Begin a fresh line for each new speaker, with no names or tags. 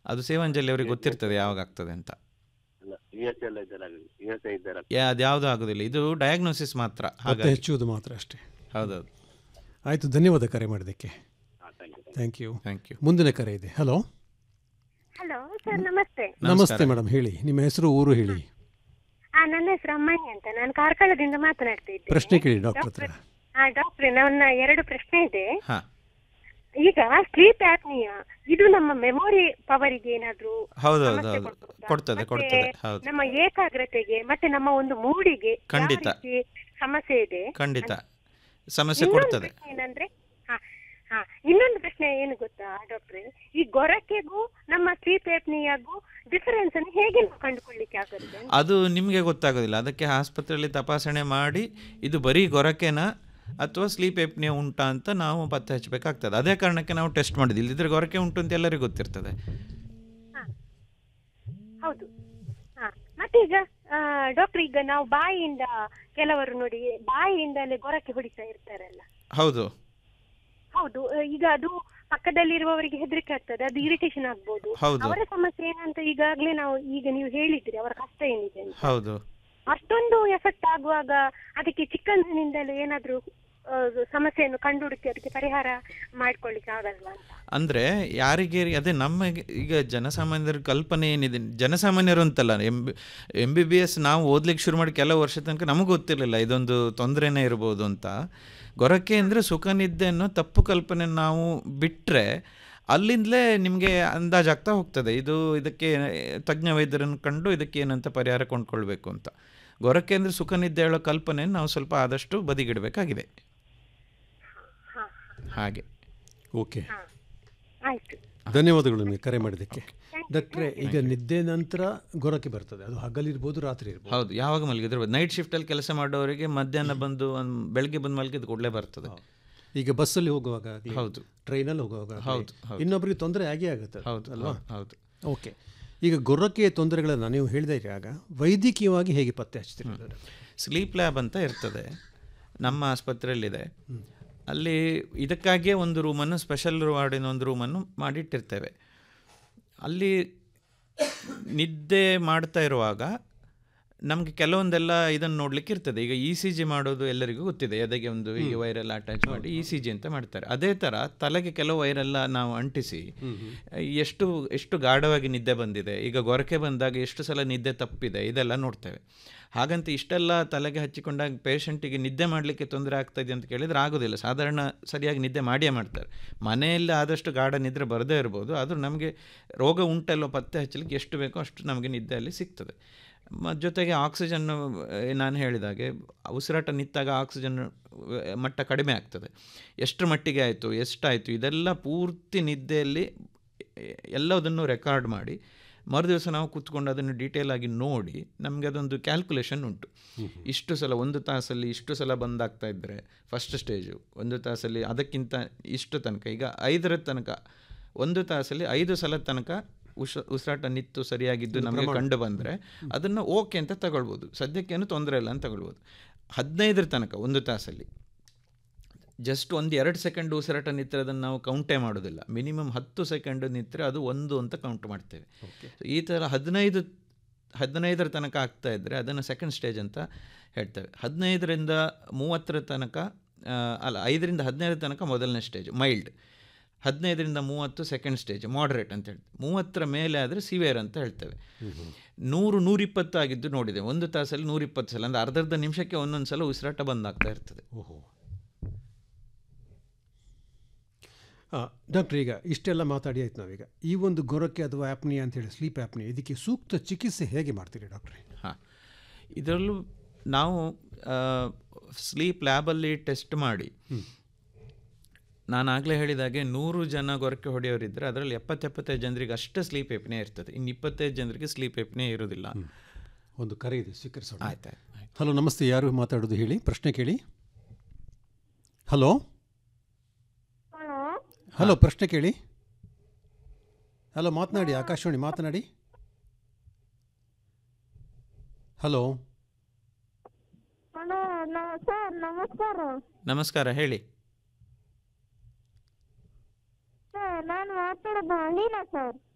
ಅದು ಸೇವಂಜಲಿ ಅವರಿಗೆ ಗೊತ್ತಿರ್ತದೆ ಯಾವಾಗ ಆಗ್ತದೆ ಅಂತ
ಅಲ್ಲ ಯು ಎಸ್ ಎಲ್ಲ ಇದ್ದಾರೆ ಯು ಎಸ್ ಇದ್ದಾರೆ
ಯಾ- ಅದು ಯಾವುದು ಆಗೋದಿಲ್ಲ ಇದು ಡಯಾಗ್ನೋಸಿಸ್ ಮಾತ್ರ
ಪತ್ತೆ
ಹಾಗಾಗಿ
ಹಚ್ಚುವುದು ಮಾತ್ರ ಅಷ್ಟೇ
ಹೌದೌದು
ಆಯಿತು ಧನ್ಯವಾದ ಕರೆ ಮಾಡಿದ್ದಕ್ಕೆ
ಹಾಂ thank you
thank you
thank you
ಮುಂದಿನ ಕರೆ ಇದೆ ಹಲೋ
ಹಲೋ ಸರ್ ನಮಸ್ತೆ
ನಮಸ್ತೆ ಮೇಡಮ್ ಹೇಳಿ ನಿಮ್ಮ ಹೆಸರು ಊರು ಹೇಳಿ
ಆ ನನ್ನ ಹೆಸರು ಅಮ್ಮಣ್ಣಿ ಅಂತ ನಾನು ಕಾರ್ಕಳದಿಂದ ಮಾತನಾಡ್ತಾ ಇದ್ದೇನೆ
ಪ್ರಶ್ನೆ ಕೇಳಿ ಡಾಕ್ಟರ್ ಹತ್ರ
ಆ ಡಾಕ್ಟ್ರೆ ನನ್ನ ಎರಡು ಪ್ರಶ್ನೆ ಇದೆ
ಹಾಂ
ಈಗ ಸ್ಲೀಪ್ ಆಪ್ನಿಯಾ ಇದು ನಮ್ಮ ಮೆಮೊರಿ ಪವರಿಗೆ ಏನಾದ್ರೂ
ಹೌದೌದು
ಸಮಸ್ಯೆ
ಹೌದು
ಕೊಡ್ಬೋದಾ?
ಕೊಡ್ತದೆ
ಮತ್ತೆ
ಕೊಡ್ತದೆ ಹೌದು
ನಮ್ಮ ಏಕಾಗ್ರತೆಗೆ ಮತ್ತೆ ನಮ್ಮ ಒಂದು ಮೂಡಿಗೆ ಯಾವ
ಖಂಡಿತ.
ರೀತಿ ಸಮಸ್ಯೆ ಇದೆ
ಖಂಡಿತ ಸಮಸ್ಯೆ
ಇನ್ನೊಂದು
ಕೊಡ್ತದೆ
ಪ್ರಶ್ನೆ ಏನಂದ್ರೆ ಹಾ ಹಾ ಇನ್ನೊಂದು ಪ್ರಶ್ನೆ ಏನು ಗೊತ್ತಾ ಡಾಕ್ಟ್ರೆ ಈ ಗೊರಕೆಗೂ ನಮ್ಮ ಸ್ಲೀಪ್ ಆಪ್ನಿಯಾಗೂ ಡಿಫರೆನ್ಸ್ ಅನ್ನು ಹೇಗೆ ನಾವು ಕಂಡುಕೊಳ್ಳಿಕ್ಕೆ ಆಗುತ್ತೆ
ಅದು ನಿಮಗೆ ಗೊತ್ತಾಗೋದಿಲ್ಲ ಅದಕ್ಕೆ ಆಸ್ಪತ್ರೆಯಲ್ಲಿ ತಪಾಸಣೆ ಮಾಡಿ ಇದು ಬರೀ ಗೊರಕೆನ ಅಥವಾ ಸ್ಲೀಪ್ ಎಪ್ನಿಯ ಉಂಟಾ ಅಂತ ನಾವು ಪತ್ತೆ ಹಚ್ಚಬೇಕಾಗ್ತದೆ ಅದೇ ಕಾರಣಕ್ಕೆ ನಾವು ಟೆಸ್ಟ್ ಮಾಡಿದ್ವಿ ಇಲ್ಲದಿದ್ರೆ ಗೊರಕೆ ಉಂಟು ಅಂತ ಎಲ್ಲರಿಗೂ ಗೊತ್ತಿರ್ತದೆ
ಹೌದು ಹಾ ಮತ್ತೆ ಈಗ ಡಾಕ್ಟರ್ ಈಗ ನಾವು ಬಾಯಿಯಿಂದ ಕೆಲವರು ನೋಡಿ ಬಾಯಿಯಿಂದಲೇ ಗೊರಕೆ ಹೊಡಿತಾ ಇರ್ತಾರಲ್ಲ
ಹೌದು
ಹೌದು ಆ, ಈಗ ಅದು ಪಕ್ಕದಲ್ಲಿರುವವರಿಗೆ ಹೆದರಿಕೆ ಆಗ್ತದೆ ಅದು ಇರಿಟೇಷನ್ ಆಗ್ಬೋದು
ಹೌದು.
ಅವರ ಸಮಸ್ಯೆ ಏನಂತ ಈಗಾಗ್ಲೇ ನಾವು ಈಗ ನೀವು ಹೇಳಿದ್ರಿ ಅವರ ಕಷ್ಟ ಏನಿದೆ ಅಂತ
ಹೌದು
ಅಷ್ಟೊಂದು ಎಫೆಕ್ಟ್ ಆಗುವಾಗ ಅದಕ್ಕೆ ಚಿಕ್ಕಂದಿನಿಂದಲೂ ಏನಾದ್ರೂ ಆ, ಸಮಸ್ಯೆಯನ್ನು ಕಂಡುಹುಡುಕಿ ಅದಕ್ಕೆ ಪರಿಹಾರ ಮಾಡ್ಕೊಳ್ಳಿಕ್ಕೆ ಆಗಲ್ವಾ ಅಂತ
ಅಂದರೆ ಯಾರಿಗೆ ಅದೇ ನಮಗೆ ಈಗ ಜನಸಾಮಾನ್ಯರ ಕಲ್ಪನೆ ಏನಿದೆ ಜನಸಾಮಾನ್ಯರು ಅಂತಲ್ಲ M B M B B S ನಾವು ಓದ್ಲಿಕ್ಕೆ ಶುರು ಮಾಡಿ ಕೆಲವು ವರ್ಷ ತನಕ ನಮಗೆ ಗೊತ್ತಿರಲಿಲ್ಲ ಇದೊಂದು ತೊಂದರೆನೇ ಇರ್ಬೋದು ಅಂತ ಗೊರಕೆ ಅಂದರೆ ಸುಖ ನಿದ್ದೆ ಅನ್ನೋ ತಪ್ಪು ಕಲ್ಪನೆ ನಾವು ಬಿಟ್ಟರೆ ಅಲ್ಲಿಂದಲೇ ನಿಮಗೆ ಅಂದಾಜಾಗ್ತಾ ಹೋಗ್ತದೆ ಇದು ಇದಕ್ಕೆ ತಜ್ಞ ವೈದ್ಯರನ್ನು ಕಂಡು ಇದಕ್ಕೆ ಏನಂತ ಪರಿಹಾರ ಕೊಂಡ್ಕೊಳ್ಬೇಕು ಅಂತ ಗೊರಕೆ ಅಂದರೆ ಸುಖ ನಿದ್ದೆ ಹೇಳೋ ಕಲ್ಪನೆ ನಾವು ಸ್ವಲ್ಪ ಆದಷ್ಟು ಬದಿಗಿಡಬೇಕಾಗಿದೆ ಹಾಗೆ
ಓಕೆ
ಹಾ ಆಯ್ತು
ಧನ್ಯವಾದಗಳು ನಿಮಗೆ ಕರೆ ಮಾಡಿದ್ದಕ್ಕೆ ಡಾಕ್ಟ್ರೆ ಈಗ ನಿದ್ದೆ ನಂತರ ಗೊರಕೆ ಬರ್ತದೆ ಅದು ಹಗಲಿರ್ಬೋದು ರಾತ್ರಿ ಇರ್ಬೋದು
ಹೌದು ಯಾವಾಗ ಮಲಗಿದ್ರೆ ನೈಟ್ ಶಿಫ್ಟಲ್ಲಿ ಕೆಲಸ ಮಾಡೋರಿಗೆ ಮಧ್ಯಾಹ್ನ ಬಂದು ಒಂದ್ ಬೆಳಗ್ಗೆ ಬಂದು ಮಲಗಿದ ಕೂಡಲೇ ಬರ್ತದೆ
ಈಗ ಬಸ್ಸಲ್ಲಿ ಹೋಗುವಾಗ ಆಗ್ಲಿ,
ಹೌದು.
ಟ್ರೈನಲ್ಲಿ ಹೋಗುವಾಗ ಆಗ್ಲಿ,
ಹೌದು, ಹೌದು.
ಇನ್ನೊಬ್ಬರಿಗೆ ತೊಂದರೆ ಆಗೇ ಆಗುತ್ತೆ
ಹೌದು
ಅಲ್ವಾ
ಹೌದು, ಹೌದು
ಓಕೆ ಈಗ ಗೊರಕೆಯ ತೊಂದರೆಗಳನ್ನು ನೀವು ಹೇಳಿದಾಗ ವೈದ್ಯಕೀಯವಾಗಿ ಹೇಗೆ ಪತ್ತೆ ಹಚ್ತೀರಿ
ಸ್ಲೀಪ್ ಲ್ಯಾಬ್ ಅಂತ ಇರ್ತದೆ ನಮ್ಮ ಆಸ್ಪತ್ರೆಯಲ್ಲಿದೆ ಅಲ್ಲಿ ಇದಕ್ಕಾಗಿಯೇ ಒಂದು ರೂಮನ್ನು ಸ್ಪೆಷಲ್ ವಾರ್ಡಿನ ಒಂದು ರೂಮನ್ನು ಮಾಡಿಟ್ಟಿರ್ತೇವೆ ಅಲ್ಲಿ ನಿದ್ದೆ ಮಾಡ್ತಾ ಇರುವಾಗ ನಮಗೆ ಕೆಲವೊಂದೆಲ್ಲ ಇದನ್ನು ನೋಡ್ಲಿಕ್ಕೆ ಇರ್ತದೆ ಈಗ ಇ ಸಿ ಜಿ ಮಾಡೋದು ಎಲ್ಲರಿಗೂ ಗೊತ್ತಿದೆ ಎದೆಗೆ ಒಂದು ಈ ವೈರೆಲ್ಲ ಅಟ್ಯಾಚ್ ಮಾಡಿ ಇ ಸಿ ಜಿ ಅಂತ ಮಾಡ್ತಾರೆ ಅದೇ ಥರ ತಲೆಗೆ ಕೆಲವು ವೈರೆಲ್ಲ ನಾವು ಅಂಟಿಸಿ ಎಷ್ಟು ಎಷ್ಟು ಗಾಢವಾಗಿ ನಿದ್ದೆ ಬಂದಿದೆ ಈಗ ಗೊರಕೆ ಬಂದಾಗ ಎಷ್ಟು ಸಲ ನಿದ್ದೆ ತಪ್ಪಿದೆ ಇದೆಲ್ಲ ನೋಡ್ತೇವೆ ಹಾಗಂತ ಇಷ್ಟೆಲ್ಲ ತಲೆಗೆ ಹಚ್ಚಿಕೊಂಡಾಗ ಪೇಷಂಟಿಗೆ ನಿದ್ದೆ ಮಾಡಲಿಕ್ಕೆ ತೊಂದರೆ ಆಗ್ತದೆ ಅಂತ ಕೇಳಿದರೆ ಆಗೋದಿಲ್ಲ ಸಾಧಾರಣ ಸರಿಯಾಗಿ ನಿದ್ದೆ ಮಾಡಿಯೇ ಮಾಡ್ತಾರೆ ಮನೆಯಲ್ಲಿ ಆದಷ್ಟು ಗಾಢ ನಿದ್ರೆ ಬರದೇ ಇರ್ಬೋದು ಆದರೂ ನಮಗೆ ರೋಗ ಉಂಟಲ್ಲೋ ಪತ್ತೆ ಹಚ್ಚಲಿಕ್ಕೆ ಎಷ್ಟು ಬೇಕೋ ಅಷ್ಟು ನಮಗೆ ನಿದ್ದೆಯಲ್ಲಿ ಸಿಗ್ತದೆ ಮ ಜೊತೆಗೆ ಆಕ್ಸಿಜನ್ನು ನಾನು ಹೇಳಿದಾಗೆ ಉಸಿರಾಟ ನಿಂತಾಗ ಆಕ್ಸಿಜನ್ ಮಟ್ಟ ಕಡಿಮೆ ಆಗ್ತದೆ ಎಷ್ಟರ ಮಟ್ಟಿಗೆ ಆಯಿತು ಎಷ್ಟಾಯಿತು ಇದೆಲ್ಲ ಪೂರ್ತಿ ನಿದ್ದೆಯಲ್ಲಿ ಎಲ್ಲದನ್ನು ರೆಕಾರ್ಡ್ ಮಾಡಿ ಮರುದಿವಸ ನಾವು ಕೂತ್ಕೊಂಡು ಅದನ್ನು ಡೀಟೇಲ್ ಆಗಿ ನೋಡಿ ನಮಗೆ ಅದೊಂದು ಕ್ಯಾಲ್ಕುಲೇಷನ್ ಉಂಟು ಇಷ್ಟು ಸಲ ಒಂದು ತಾಸಲ್ಲಿ ಇಷ್ಟು ಸಲ ಬಂದಾಗ್ತಾ ಇದ್ದರೆ ಫಸ್ಟ್ ಸ್ಟೇಜು ಒಂದು ತಾಸಲ್ಲಿ ಅದಕ್ಕಿಂತ ಇಷ್ಟು ತನಕ ಈಗ ಐದರ ತನಕ ಒಂದು ತಾಸಲ್ಲಿ ಐದು ಸಲ ತನಕ ಉಸ ಉಸಿರಾಟ ನಿತ್ತು ಸರಿಯಾಗಿದ್ದು ನಮಗೆ ಕಂಡು ಬಂದರೆ ಅದನ್ನು ಓಕೆ ಅಂತ ತಗೊಳ್ಬೋದು ಸದ್ಯಕ್ಕೇನು ತೊಂದರೆ ಇಲ್ಲ ಅಂತ ತಗೊಳ್ಬೋದು ಹದಿನೈದರ ತನಕ ಒಂದು ತಾಸಲ್ಲಿ ಜಸ್ಟ್ ಒಂದು ಎರಡು ಸೆಕೆಂಡ್ ಉಸಿರಾಟ ನಿಂತರೆ ಅದನ್ನು ನಾವು ಕೌಂಟೇ ಮಾಡೋದಿಲ್ಲ ಮಿನಿಮಮ್ ಹತ್ತು ಸೆಕೆಂಡ್ ನಿಂತರೆ ಅದು ಒಂದು ಅಂತ ಕೌಂಟ್ ಮಾಡ್ತೇವೆ So, ಈ ಥರ ಹದಿನೈದು ಹದಿನೈದರ ತನಕ ಆಗ್ತಾ ಇದ್ದರೆ ಅದನ್ನು ಸೆಕೆಂಡ್ ಸ್ಟೇಜ್ ಅಂತ ಹೇಳ್ತೇವೆ ಹದಿನೈದರಿಂದ ಮೂವತ್ತರ ತನಕ ಆ, ಅಲ್ಲ ಐದರಿಂದ ಹದಿನೈದರ ತನಕ ಮೊದಲನೇ ಸ್ಟೇಜ್ ಮೈಲ್ಡ್ ಹದಿನೈದರಿಂದ ಮೂವತ್ತು ಸೆಕೆಂಡ್ ಸ್ಟೇಜ್ ಮಾಡ್ರೇಟ್ ಅಂತ ಹೇಳ್ತೇವೆ ಮೂವತ್ತರ ಮೇಲೆ ಆದರೆ ಸಿವಿಯರ್ ಅಂತ ಹೇಳ್ತೇವೆ ನೂರು ನೂರಿಪ್ಪತ್ತು ಆಗಿದ್ದು ನೋಡಿದೆ ಒಂದು ತಾಸಲ್ಲಿ ನೂರಿಪ್ಪತ್ತು ಸಲ ಅಂದರೆ ಅರ್ಧ ಅರ್ಧ ನಿಮಿಷಕ್ಕೆ ಒಂದೊಂದು ಸಲ ಉಸಿರಾಟ ಬಂದಾಗ್ತಾ ಇರ್ತದೆ
ಓಹೋ ಡಾಕ್ಟರ್ ಈಗ ಇಷ್ಟೆಲ್ಲ ಮಾತಾಡಿ ಆಯ್ತು ನಾವೀಗ ಈ ಒಂದು ಗೊರಕೆ ಅಥವಾ ಆ್ಯಪ್ನಿ ಅಂತ ಹೇಳಿ ಸ್ಲೀಪ್ ಆ್ಯಪ್ನಿ ಇದಕ್ಕೆ ಸೂಕ್ತ ಚಿಕಿತ್ಸೆ ಹೇಗೆ ಮಾಡ್ತೀರಿ ಡಾಕ್ಟ್ರೆ
ಹಾಂ ಇದರಲ್ಲೂ ನಾವು ಸ್ಲೀಪ್ ಲ್ಯಾಬಲ್ಲಿ ಟೆಸ್ಟ್ ಮಾಡಿ ನಾನು ಆಗಲೇ ಹೇಳಿದಾಗೆ ನೂರು ಜನ ಗೊರಕೆ ಹೊಡೆಯೋರಿದ್ದರೆ ಅದರಲ್ಲಿ ಎಪ್ಪತ್ತೆಪ್ಪತ್ತೈದು ಜನರಿಗೆ ಅಷ್ಟೇ ಸ್ಲೀಪ್ ಎಪ್ನೇ ಇರ್ತದೆ ಇನ್ನು ಇಪ್ಪತ್ತೈದು ಜನರಿಗೆ ಸ್ಲೀಪ್ ಎಪ್ನೇ ಇರೋದಿಲ್ಲ
ಒಂದು ಕರೆ ಇದೆ ಸ್ವೀಕರಿಸೋಣ
ಆಯ್ತು ಆಯ್ತು
ಹಲೋ ನಮಸ್ತೆ ಯಾರು ಮಾತಾಡೋದು ಹೇಳಿ ಪ್ರಶ್ನೆ ಕೇಳಿ ಹಲೋ
ಹಲೋ
ಹಲೋ ಪ್ರಶ್ನೆ ಕೇಳಿ ಹಲೋ ಮಾತನಾಡಿ ಆಕಾಶವಾಣಿ ಮಾತನಾಡಿ ಹಲೋ
ಹಲೋ ಸರ್ ನಮಸ್ಕಾರ
ನಮಸ್ಕಾರ ಹೇಳಿ
ಸರ್ ನಾನು ಮಾತಾಡೋದು ಅಲೀನಾ ಸರ್